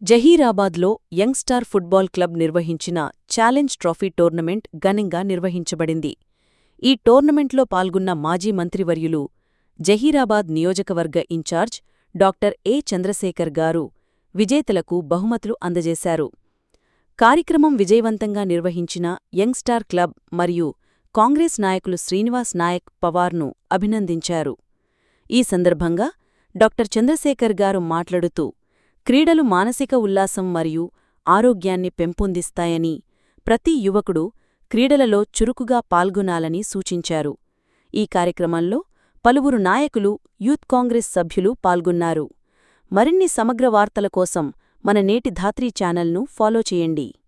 జహీరాబాద్లో young star football club నిర్వహించిన challenge trophy tournament ఘనంగా నిర్వహించబడింది ఈ టోర్నమెంట్లో పాల్గొన్న మాజీ మంత్రివర్యులు జహీరాబాద్ నియోజకవర్గ ఇన్ఛార్జ్ డాక్టర్ ఏ చంద్రశేఖర్ గారు విజేతలకు బహుమతులు అందజేశారు కార్యక్రమం విజయవంతంగా నిర్వహించిన యంగ్ స్టార్ క్లబ్ మరియు కాంగ్రెస్ నాయకులు శ్రీనివాస్ నాయక్ పవార్ను అభినందించారు ఈ సందర్భంగా డాక్టర్ చంద్రశేఖర్ గారు మాట్లాడుతూ క్రీడలు మానసిక ఉల్లాసం మరియు ఆరోగ్యాన్ని పెంపొందిస్తాయని ప్రతి యువకుడు క్రీడలలో చురుకుగా పాల్గొనాలని సూచించారు ఈ కార్యక్రమంలో పలువురు నాయకులు యూత్ కాంగ్రెస్ సభ్యులు పాల్గొన్నారు మరిన్ని సమగ్ర వార్తల కోసం మన నేటి ధాత్రీ ఛానల్ను ఫాలో చేయండి